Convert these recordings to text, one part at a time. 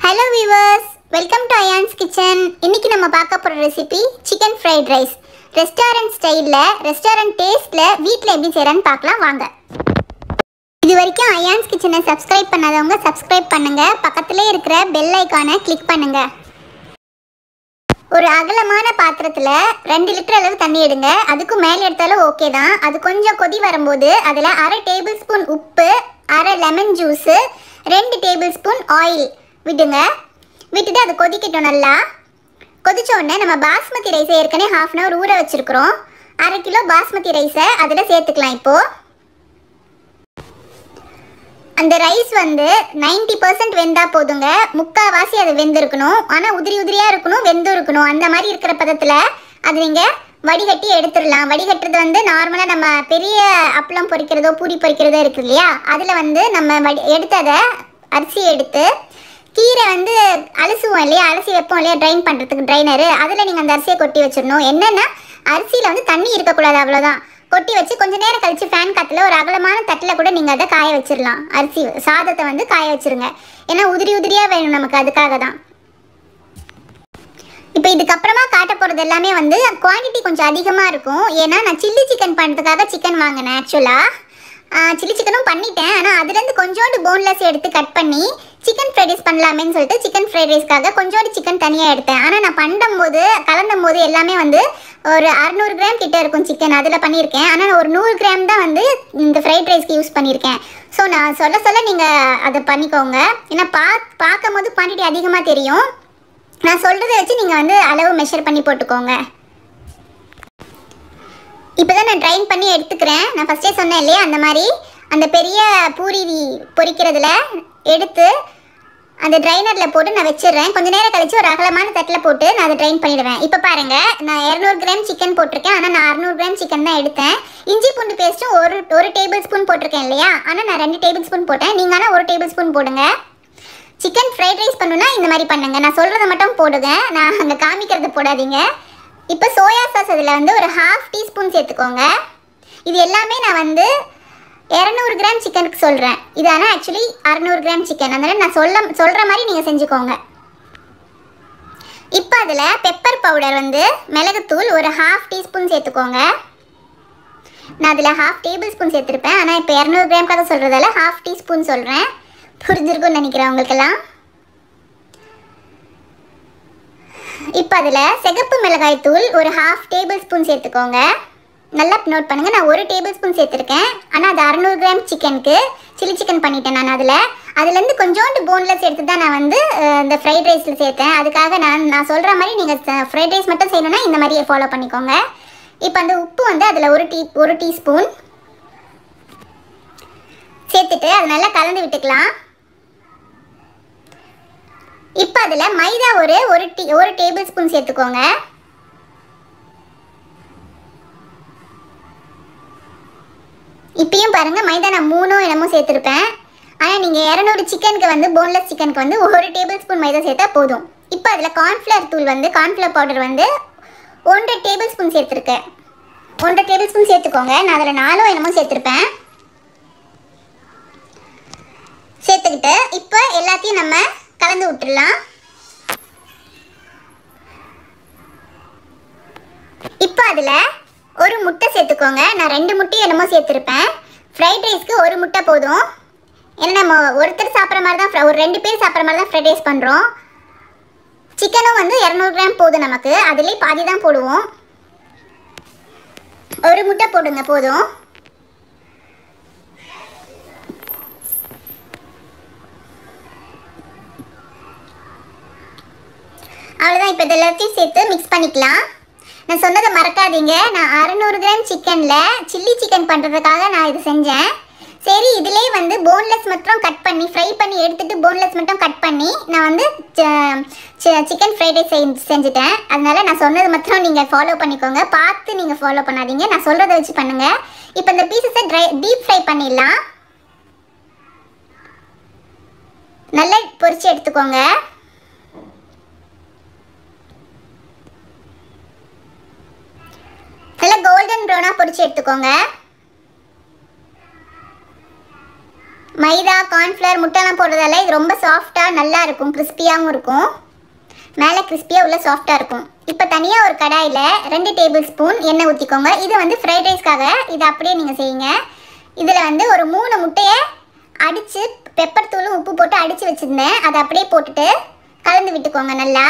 hello viewers welcome to Ayan's kitchen இன்னைக்கு நம்ம பார்க்க போகிற recipe chicken fried rice restaurant ஸ்டைலில் ரெஸ்டாரண்ட் டேஸ்ட்டில் வீட்டில் எப்படி செய்கிறேன்னு பார்க்கலாம் வாங்க இது வரைக்கும் அயான்ஸ் கிச்சனை சப்ஸ்கிரைப் பண்ணாதவங்க சப்ஸ்கிரைப் பண்ணுங்க பக்கத்திலே இருக்கிற பெல் ஐக்கானை கிளிக் பண்ணுங்க ஒரு அகலமான பாத்திரத்தில் ரெண்டு லிட்டர் அளவு தண்ணி எடுங்க அதுக்கும் மேலே எடுத்தாலும் ஓகே தான் அது கொஞ்சம் கொதி வரும்போது அதில் அரை டேபிள் ஸ்பூன் உப்பு அரை லெமன் ஜூஸு ரெண்டு டேபிள் ஸ்பூன் ஆயில் விடுங்க விட்டுட்டு அது கொதிக்கட்டும் நல்லா கொதிச்ச உடனே நம்ம பாஸ்மதி ரைஸை ஏற்கனவே ஹாஃப் அன் ஹவர் ஊற வச்சுருக்குறோம் அரை கிலோ பாஸ்மதி ரைஸை அதில் சேர்த்துக்கலாம் இப்போது அந்த ரைஸ் வந்து 90% பர்சன்ட் வெந்தா போதுங்க முக்கால்வாசி அது வெந்திருக்கணும் ஆனால் உதிரி உதிரியாக இருக்கணும் வெந்து இருக்கணும் அந்த மாதிரி இருக்கிற பதத்தில் அது நீங்கள் வடிகட்டி எடுத்துடலாம் வடிகட்டுறது வந்து நார்மலாக நம்ம பெரிய அப்பளம் பொரிக்கிறதோ பூரி பொரிக்கிறதோ இருக்குது இல்லையா அதில் வந்து நம்ம வடி எடுத்ததை அரிசி எடுத்து கீரை வந்து அலசுவோம் இல்லையா அலசி வைப்போம் இல்லையா ட்ரைன் பண்ணுறதுக்கு ட்ரைனரு அதில் நீங்கள் அந்த அரிசியை கொட்டி வச்சிடணும் என்னென்னா அரிசியில் வந்து தண்ணி இருக்கக்கூடாது அவ்வளோதான் கொட்டி வச்சு கொஞ்ச நேரம் கழிச்சு ஃபேன் காற்றுல ஒரு அகலமான தட்டில் கூட நீங்கள் அதை காய வச்சிடலாம் அரிசி சாதத்தை வந்து காய வச்சிருங்க ஏன்னா உதிரி உதிரியாக வேணும் நமக்கு அதுக்காக தான் இப்போ இதுக்கப்புறமா காட்ட போகிறது எல்லாமே வந்து குவான்டிட்டி கொஞ்சம் அதிகமாக இருக்கும் ஏன்னா நான் சில்லி சிக்கன் பண்ணுறதுக்காக சிக்கன் வாங்கினேன் ஆக்சுவலாக சில்லி சிக்கனும் பண்ணிட்டேன் ஆனால் அதுலேருந்து கொஞ்சோண்டு போன்லெஸ் எடுத்து கட் பண்ணி சிக்கன் ஃப்ரைட் ரைஸ் பண்ணலாமேன்னு சொல்லிட்டு சிக்கன் ஃப்ரைட் ரைஸ்க்காக கொஞ்சோண்டு சிக்கன் தனியாக எடுத்தேன் ஆனால் நான் பண்ணும்போது கலந்தும் போது எல்லாமே வந்து ஒரு அறநூறு கிராம் கிட்ட இருக்கும் சிக்கன் அதில் பண்ணியிருக்கேன் ஆனால் ஒரு நூறு கிராம் தான் வந்து இந்த ஃப்ரைட் ரைஸ்க்கு யூஸ் பண்ணியிருக்கேன் ஸோ நான் சொல்ல சொல்ல நீங்கள் அதை பண்ணிக்கோங்க ஏன்னா பா பார்க்கும் போது குவான்டிட்டி அதிகமாக தெரியும் நான் சொல்கிறத வச்சு நீங்கள் வந்து அளவு மெஷர் பண்ணி போட்டுக்கோங்க இப்போ தான் நான் ட்ரைன் பண்ணி எடுத்துக்கிறேன் நான் ஃபஸ்ட்டே சொன்னேன் இல்லையா அந்த மாதிரி அந்த பெரிய பூரி பொரிக்கிறதுல எடுத்து அந்த ட்ரைனரில் போட்டு நான் வச்சிடுறேன் கொஞ்ச நேரம் கழிச்சு ஒரு அகலமான தட்டில் போட்டு நான் அதை ட்ரைன் பண்ணிடுவேன் இப்போ பாருங்க நான் இரநூறு கிராம் சிக்கன் போட்டிருக்கேன் ஆனால் நான் அறநூறு கிராம் சிக்கன் தான் எடுத்தேன் இஞ்சி பூண்டு பேஸ்ட்டும் ஒரு ஒரு டேபிள் ஸ்பூன் போட்டிருக்கேன் இல்லையா ஆனால் நான் ரெண்டு டேபிள் ஸ்பூன் போட்டேன் நீங்கள் ஆனால் ஒரு டேபிள் ஸ்பூன் போடுங்க சிக்கன் ஃப்ரைட் ரைஸ் பண்ணுன்னா இந்த மாதிரி பண்ணுங்க நான் சொல்கிறத மட்டும் போடுங்க நான் அங்கே காமிக்கிறது போடாதீங்க இப்போ சோயா சாஸ் அதில் வந்து ஒரு ஹாஃப் டீஸ்பூன் சேர்த்துக்கோங்க இது எல்லாமே நான் வந்து இரநூறு கிராம் சிக்கனுக்கு சொல்கிறேன் இது ஆனால் ஆக்சுவலி அறநூறு கிராம் சிக்கன் அதனால் நான் சொல்ல சொல்கிற மாதிரி நீங்கள் செஞ்சுக்கோங்க இப்போ அதில் பெப்பர் பவுடர் வந்து மிளகுத்தூள் ஒரு ஹாஃப் டீஸ்பூன் சேர்த்துக்கோங்க நான் அதில் ஹாஃப் டேபிள் ஸ்பூன் சேர்த்துருப்பேன் ஆனால் இப்போ இரநூறு கிராம்க்காக சொல்கிறதால ஹாஃப் டீஸ்பூன் சொல்கிறேன் புரிஞ்சிருக்கும்னு நினைக்கிறேன் உங்களுக்கெல்லாம் இப்போ அதில் சிகப்பு மிளகாய் தூள் ஒரு ஹாஃப் டேபிள் ஸ்பூன் சேர்த்துக்கோங்க நல்லா நோட் பண்ணுங்கள் நான் ஒரு டேபிள் ஸ்பூன் சேர்த்துருக்கேன் ஆனால் அது அறநூறு கிராம் சிக்கனுக்கு சில்லி சிக்கன் பண்ணிட்டேன் நான் அதில் அதுலேருந்து கொஞ்சோண்டு போன்லெஸ் எடுத்து தான் நான் வந்து அஹ், இந்த ஃப்ரைட் ரைஸில் சேர்த்தேன் அதுக்காக நான் நான் சொல்கிற மாதிரி நீங்கள் ஃப்ரைட் ரைஸ் மட்டும் செய்யணும்னா இந்த மாதிரியே ஃபாலோ பண்ணிக்கோங்க இப்போ அந்த உப்பு வந்து அதில் ஒரு டீ ஒரு டீஸ்பூன் சேர்த்துட்டு அது நல்லா கலந்து விட்டுக்கலாம் இப்போ அதில் மைதா ஒரு ஒரு டீ ஒரு டேபிள் ஸ்பூன் சேர்த்துக்கோங்க இப்பயும் பாருங்க மைதா நான் மூணும் என்னமோ சேர்த்துருப்பேன் ஆனால் நீங்கள் இரநூறு சிக்கனுக்கு வந்து போன்லெஸ் சிக்கனுக்கு வந்து ஒரு டேபிள் ஸ்பூன் மைதா சேர்த்தா போதும் இப்போ அதில் கார்ன்ஃப்ளவர் தூள் வந்து கார்ன்ஃப்ளவர் பவுடர் வந்து ஒன்றரை டேபிள் ஸ்பூன் சேர்த்துருக்கேன் ஒன்றரை டேபிள் ஸ்பூன் சேர்த்துக்கோங்க நான் அதில் நாலும் என்னமோ சேர்த்துருப்பேன் சேர்த்துக்கிட்டு இப்போ எல்லாத்தையும் நம்ம கலந்து விட்டுடலாம் இப்போ அதில் ஒரு முட்டை சேர்த்துக்கோங்க நான் ரெண்டு முட்டையும் என்னமோ சேர்த்துருப்பேன் ஃப்ரைட் ரைஸ்க்கு ஒரு முட்டை போதும் ஏன்னா நம்ம ஒருத்தர் சாப்பிட்ற மாதிரி தான் fri- ஒரு ரெண்டு பேர் சாப்பிட்ற மாதிரி தான் ஃப்ரைட் ரைஸ் பண்ணுறோம் சிக்கனும் வந்து இரநூறு கிராம் போதும் நமக்கு அதுலேயே பாதி தான் போடுவோம் ஒரு முட்டை போடுங்க போதும் அவ்வளோதான் இப்போ இது எல்லாத்தையும் சேர்த்து மிக்ஸ் பண்ணிக்கலாம் நான் சொன்னதை மறக்காதீங்க நான் அறநூறு கிராம் சிக்கனில் சில்லி சிக்கன் பண்ணுறதுக்காக நான் இது செஞ்சேன் சரி இதிலே வந்து போன்லெஸ் மட்டும் கட் பண்ணி ஃப்ரை பண்ணி எடுத்துட்டு போன்லெஸ் மட்டும் கட் பண்ணி நான் வந்து சிக்கன் ஃப்ரைட் ரைஸ் செஞ்சு செஞ்சுட்டேன் அதனால நான் சொன்னது மட்டும் நீங்கள் ஃபாலோ பண்ணிக்கோங்க பார்த்து நீங்கள் ஃபாலோ பண்ணாதீங்க நான் சொல்கிறத வச்சு பண்ணுங்கள் இப்போ இந்த பீசஸை ட்ரை டீப் ஃப்ரை பண்ணிடலாம் நல்லா பொரிச்சு எடுத்துக்கோங்க நல்லா கோல்டன் ப்ரௌனாக பொரிச்சு எடுத்துக்கோங்க மைதா கார்ன்ஃப்ளவர் முட்டைலாம் போடுறதால இது ரொம்ப சாஃப்டாக நல்லா இருக்கும் கிறிஸ்பியாகவும் இருக்கும் மேலே கிறிஸ்பியாக உள்ள சாஃப்டாக இருக்கும் இப்போ தனியாக ஒரு கடாயில் ரெண்டு டேபிள் ஸ்பூன் எண்ணெய் ஊற்றிக்கோங்க இது வந்து ஃப்ரைட் ரைஸ்க்காக இது அப்படியே நீங்கள் செய்யுங்க இதில் வந்து ஒரு மூணு முட்டையை அடித்து பெப்பர் தூளும் உப்பு போட்டு அடித்து வச்சுருந்தேன் அதை அப்படியே போட்டுட்டு கலந்து விட்டுக்கோங்க நல்லா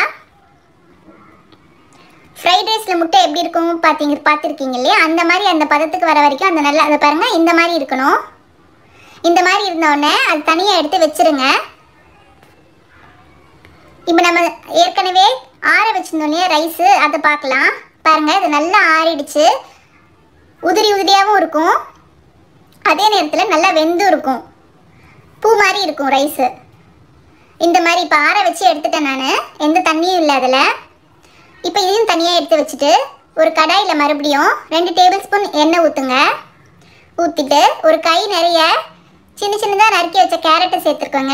ஃப்ரைட் ரைஸில் முட்டை எப்படி இருக்கும் பார்த்தீங்க பார்த்துருக்கீங்க இல்லையா அந்த மாதிரி அந்த பதத்துக்கு வர வரைக்கும் அந்த நல்லா அதை பாருங்கள் இந்த மாதிரி இருக்கணும் இந்த மாதிரி இருந்தோடனே அது தனியாக எடுத்து வச்சிருங்க இப்போ நம்ம ஏற்கனவே ஆற வச்சிருந்தோம் இல்லையா ரைஸு அதை பார்க்கலாம் பாருங்கள் இது நல்லா ஆறிடுச்சு உதிரி உதிரியாகவும் இருக்கும் அதே நேரத்தில் நல்லா வெந்தும் இருக்கும் பூ மாதிரி இருக்கும் ரைஸு இந்த மாதிரி இப்போ ஆற வச்சு எடுத்துட்டேன் நான் எந்த தண்ணியும் இல்லை அதில் இப்போ இதையும் தனியாக எடுத்து வச்சுட்டு ஒரு கடாயில் மறுபடியும் ரெண்டு டேபிள் ஸ்பூன் எண்ணெய் ஊற்றுங்க ஊற்றிட்டு ஒரு கை நிறைய சின்ன சின்னதாக நறுக்கி வச்ச கேரட்டை சேர்த்துருக்கோங்க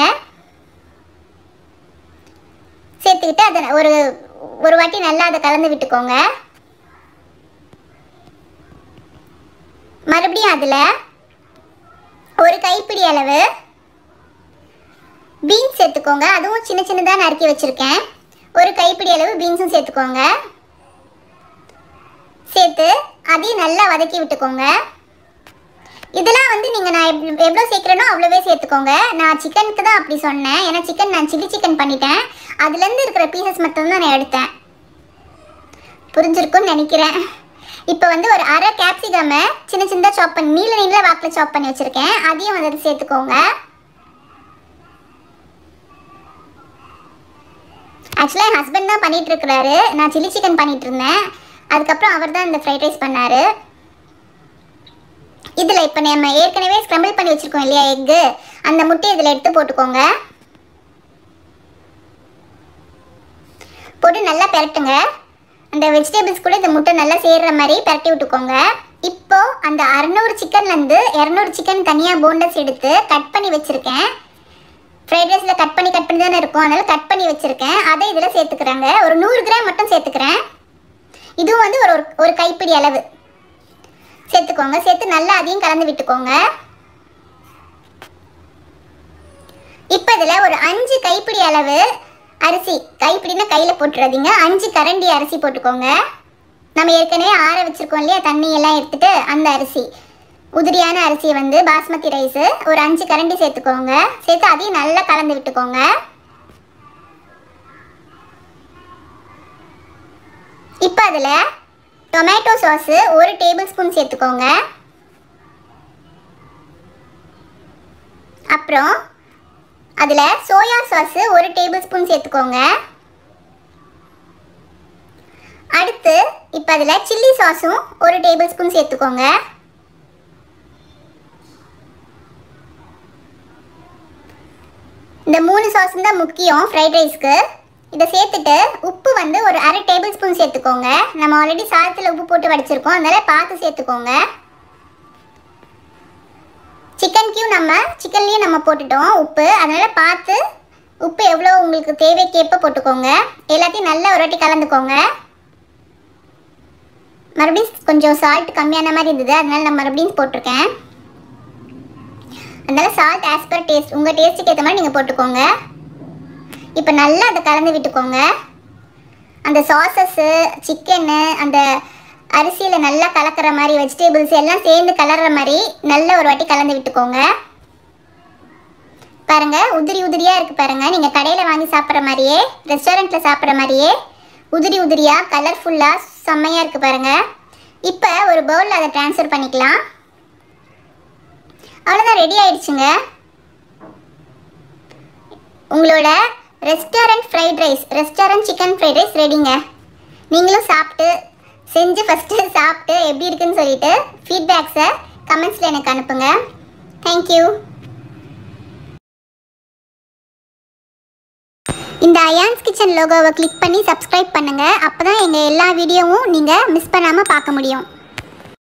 சேர்த்துக்கிட்டு அதை ஒரு ஒரு வாட்டி நல்லா அதை கலந்து விட்டுக்கோங்க மறுபடியும் அதில் ஒரு கைப்பிடி அளவு பீன்ஸ் சேர்த்துக்கோங்க அதுவும் சின்ன சின்னதாக நறுக்கி வச்சுருக்கேன் ஒரு கைப்பிடி அளவு பீன்ஸும் சேர்த்துக்கோங்க சேர்த்து அதையும் நல்லா வதக்கி விட்டுக்கோங்க இதெல்லாம் வந்து நீங்கள் நான் எவ்- எவ்வளோ சேர்க்குறேனோ அவ்வளோவே சேர்த்துக்கோங்க நான் சிக்கனுக்கு தான் அப்படி சொன்னேன் ஏன்னா சிக்கன் நான் சில்லி சிக்கன் பண்ணிட்டேன் அதுலேருந்து இருக்கிற பீசஸ் மட்டும் தான் நான் எடுத்தேன் புரிஞ்சிருக்கும்னு நினைக்கிறேன் இப்போ வந்து ஒரு அரை கேப்சிகமை சின்ன சின்னதாக சாப் பண்ணி நீல நீல வாக்கில் சாப் பண்ணி வச்சுருக்கேன் அதையும் வந்து சேர்த்துக்கோங்க ஆக்சுவலாக என் ஹஸ்பண்ட் தான் பண்ணிட்டு இருக்கிறாரு நான் சில்லி சிக்கன் பண்ணிட்டு இருந்தேன் அதுக்கப்புறம் அவர் தான் இந்த ஃப்ரைட் ரைஸ் பண்ணாரு இதில் இப்போ நம்ம ஏற்கனவே ஸ்க்ரம்பிள் பண்ணி வச்சுருக்கோம் இல்லையா எக்கு அந்த முட்டையை இதில் எடுத்து போட்டுக்கோங்க போட்டு நல்லா பெரட்டுங்க அந்த வெஜிடபிள்ஸ் கூட இந்த முட்டை நல்லா சேர்ற மாதிரி பெரட்டி விட்டுக்கோங்க இப்போ அந்த அறநூறு சிக்கன்லேருந்து இரநூறு சிக்கன் தனியாக போண்டஸ் எடுத்து கட் பண்ணி வச்சுருக்கேன் ஃப்ரைட் ரைஸில் கட் பண்ணி கட் பண்ணி தானே இருக்கும் அதனால கட் பண்ணி வச்சுருக்கேன் அதை இதில் சேர்த்துக்கிறேங்க ஒரு நூறு கிராம் மட்டும் சேர்த்துக்கிறேன் இதுவும் வந்து ஒரு ஒரு- ஒரு கைப்பிடி அளவு சேர்த்துக்கோங்க சேர்த்து நல்லா அதையும் கலந்து விட்டுக்கோங்க இப்போ இதில் ஒரு அஞ்சு கைப்பிடி அளவு அரிசி கைப்பிடினா கையில் போட்டுறாதீங்க அஞ்சு கரண்டி அரிசி போட்டுக்கோங்க நம்ம ஏற்கனவே ஆற வச்சிருக்கோம் இல்லையா தண்ணி எல்லாம் எடுத்துட்டு அந்த அரிசி உதிரியான அரிசி வந்து பாஸ்மதி ரைஸு ஒரு அஞ்சு கரண்டி சேர்த்துக்கோங்க சேர்த்து அதையும் நல்லா கலந்து விட்டுக்கோங்க இப்போ அதில் டொமேட்டோ சாஸு ஒரு டேபிள் ஸ்பூன் சேர்த்துக்கோங்க அப்புறம் அதில் சோயா சாஸு ஒரு டேபிள் ஸ்பூன் சேர்த்துக்கோங்க அடுத்து இப்போ அதில் சில்லி சாஸும் ஒரு டேபிள் ஸ்பூன் சேர்த்துக்கோங்க இந்த மூணு சாஸும் தான் முக்கியம் ஃப்ரைட் ரைஸ்க்கு இதை சேர்த்துட்டு உப்பு வந்து ஒரு அரை டேபிள் ஸ்பூன் சேர்த்துக்கோங்க நம்ம ஆல்ரெடி சாதத்தில் உப்பு போட்டு வடிச்சிருக்கோம் அதனால பார்த்து சேர்த்துக்கோங்க சிக்கன்க்கையும் நம்ம சிக்கன்லேயும் நம்ம போட்டுட்டோம் உப்பு அதனால பார்த்து உப்பு எவ்வளோ உங்களுக்கு தேவைக்கேற்ப போட்டுக்கோங்க எல்லாத்தையும் நல்லா ஒரு வாட்டி கலந்துக்கோங்க மறுபடியும் கொஞ்சம் சால்ட் கம்மியான மாதிரி இருந்தது அதனால நான் மறுபடியும் போட்டிருக்கேன் அதனால சால்ட் ஆஸ் பர் டேஸ்ட் உங்கள் டேஸ்ட்டுக்கு ஏற்ற மாதிரி நீங்கள் போட்டுக்கோங்க இப்போ நல்லா அதை கலந்து விட்டுக்கோங்க அந்த சாசஸ்ஸு சிக்கனு அந்த அரிசியில் நல்லா கலக்கிற மாதிரி வெஜிடபிள்ஸ் எல்லாம் சேர்ந்து கலர்ற மாதிரி நல்ல ஒரு வாட்டி கலந்து விட்டுக்கோங்க பாருங்க உதிரி உதிரியாக இருக்குது பாருங்க நீங்கள் கடையில் வாங்கி சாப்பிட்ற மாதிரியே ரெஸ்டாரண்ட்டில் சாப்பிட்ற மாதிரியே உதிரி உதிரியாக கலர்ஃபுல்லாக செம்மையாக இருக்குது பாருங்க இப்போ ஒரு பவுலில் அதை ட்ரான்ஸ்ஃபர் பண்ணிக்கலாம் அவ்வளோதான் ரெடி ஆயிடுச்சுங்க உங்களோட restaurant fried rice restaurant chicken fried rice ரெடிங்க நீங்களும் சாப்பிட்டு செஞ்சு ஃபஸ்ட்டு சாப்பிட்டு எப்படி இருக்குன்னு சொல்லிட்டு ஃபீட்பேக்ஸை கமெண்ட்ஸில் எனக்கு அனுப்புங்க தேங்க்யூ இந்த அயான்ஸ் கிச்சன் லோகோவை கிளிக் பண்ணி சப்ஸ்கிரைப் பண்ணுங்கள் அப்போ தான் எங்கள் எல்லா வீடியோவும் நீங்கள் மிஸ் பண்ணாமல் பார்க்க முடியும்